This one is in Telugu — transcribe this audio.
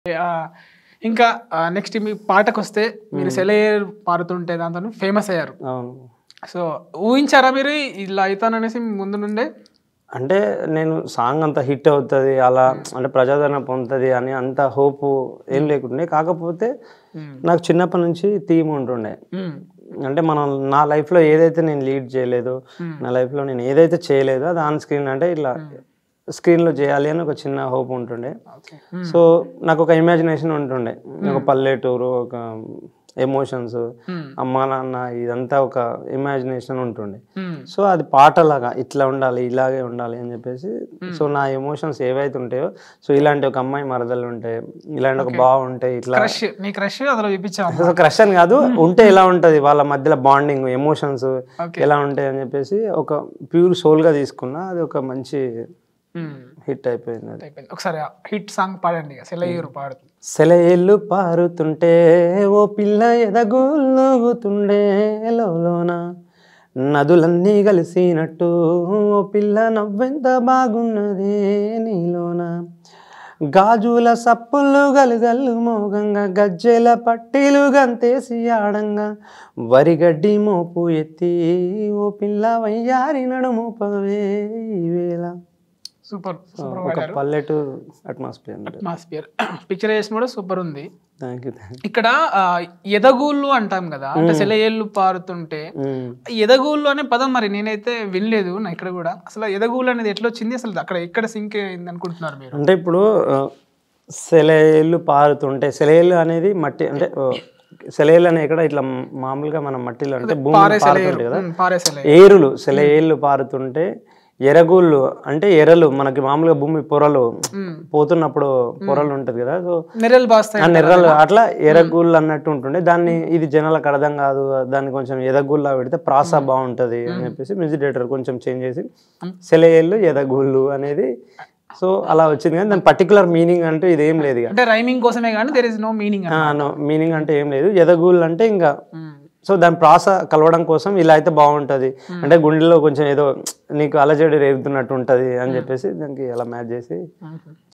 ఆ, ఇంకా నెక్స్ట్ మీ పాటకు వస్తే మీరు సెలయేరు పాడుతుంటే దాంతో ఫేమస్ అయ్యారు అవును సో ఊహించారా మీరు ఇలా అవుతాననేసి ముందు నుండే అంటే నేను సాంగ్ అంత హిట్ అవుతుంది అలా అంటే ప్రజాదరణ పొందుతుంది అని అంత హోప్ ఏం లేకుండే కాకపోతే మ్మ్. నాకు చిన్నప్పటి నుంచి థీమ్ ఉంటుండే మ్మ్. అంటే మనం నా లైఫ్లో ఏదైతే నేను లీడ్ చేయలేదు Hmm. నా లైఫ్లో నేను ఏదైతే చేయలేదో అది ఆన్ స్క్రీన్ అంటే ఇట్లా స్క్రీన్లో చేయాలి అని ఒక చిన్న హోప్ ఉంటుండే ఓకే సో నాకు ఒక ఇమాజినేషన్ ఉంటుండే ఒక పల్లెటూరు ఒక ఎమోషన్స్ మ్మ్. అమ్మా నాన్న ఇదంతా ఒక ఇమాజినేషన్ ఉంటుండే మ్మ్. సో అది పాటలాగా ఇట్లా ఉండాలి ఇలాగే ఉండాలి అని చెప్పేసి సో నా ఎమోషన్స్ ఏవైతే ఉంటాయో సో ఇలాంటి ఒక అమ్మాయి మరదలు ఉంటాయి ఇలాంటి ఒక బావ ఉంటాయి ఇట్లా క్రష్ నీ క్రష్ అందులో చూపించాము అసలు క్రష్ అని కాదు ఉంటే ఎలా ఉంటది వాళ్ళ మధ్యలో బాండింగ్ ఎమోషన్స్ Okay. ఎలా ఉంటాయి అని చెప్పేసి ఒక ప్యూర్ సోల్ గా తీసుకున్నా అది ఒక మంచి హిట్ అయిపోయింది అది అయిపోయింది ఒకసారి హిట్ సాంగ్ పాడండి ఇక సెలయేరు పాడుతుంది సెలయేళ్ళు పారుతుంటే ఓ పిల్ల ఎదగొల్లుగుతుండే లోన నదులన్నీ కలిసినట్టు ఓ పిల్ల నవ్వెంత బాగున్నదే నీలోన గాజుల సప్పులు గలుగల్లు మోగంగా గజ్జెల పట్టీలు గంతేసి ఆడంగా వరిగడ్డి మోపు ఎత్తి ఓ పిల్ల వయ్యారి నడుము పవే ఈ వేళ సూపర్ సూపర్ ఒక పల్లెటూరు అట్మాస్ఫియర్ అట్మాస్ఫియర్ పిక్చర్ చేసిన కూడా సూపర్ ఉంది థ్యాంక్ యూ థ్యాంక్ ఇక్కడ ఆ, ఎదగూళ్ళు అంటాం కదా అంటే సెలయేళ్ళు పారుతుంటే ఎదగూళ్ళు అనే పదం మరి నేనైతే వినలేదు నా ఇక్కడ కూడా అసలు ఎదగూళ్ళు అనేది ఎట్లా వచ్చింది అసలు అక్కడ ఎక్కడ సింక్ అయింది అనుకుంటున్నారు మీరు అంటే ఇప్పుడు ఆ, సెలయేళ్ళు పారుతుంటే సెలయేళ్ళు అనేది మట్టి అంటే ఆ, సెలయేళ్ళు అనే ఇక్కడ ఇట్లా మామూలుగా మన మట్టిలో అంటే భూమి పారే పారుతుంటాయి సెలయేరు కదా ఉమ్, పారే సెలయేరు ఏరులు సెలయేళ్ళు పారుతుంటే ఎరగుళ్ళు అంటే ఎరలు మనకి మామూలుగా భూమి పొరలు ఉమ్. పోతున్నప్పుడు పొరలు ఉంటది కదా సో నెర్రలు బాస్తాయి ఆ నెర్రలు అట్లా ఎరగుళ్ళు అన్నట్టు ఉంటుండే దాన్ని ఇది జనాలకు అర్థం కాదు దాన్ని కొంచెం ఎదగుల్లా పెడితే ప్రాస బాగుంటది అని చెప్పేసి మ్యూజిక్ డైరెక్టర్ కొంచెం చేంజ్ చేసి సెలయేళ్ళు ఎదగుళ్ళు అనేది సో అలా వచ్చింది కానీ దాని పర్టికులర్ మీనింగ్ అంటూ ఇదేం లేదు ఇక అంటే రైమింగ్ కోసమే కానీ there is no meaning meaning అంటే ఏం లేదు ఎదగుళ్ళు అంటే ఇంకా సో దాని ప్రాస కలవడం కోసం ఇలా అయితే బాగుంటది అంటే గుండెలో కొంచెం ఏదో నీకు అలజడి రేగుతున్నట్టు ఉంటది అని చెప్పేసి దానికి అలా మ్యాచ్ చేసి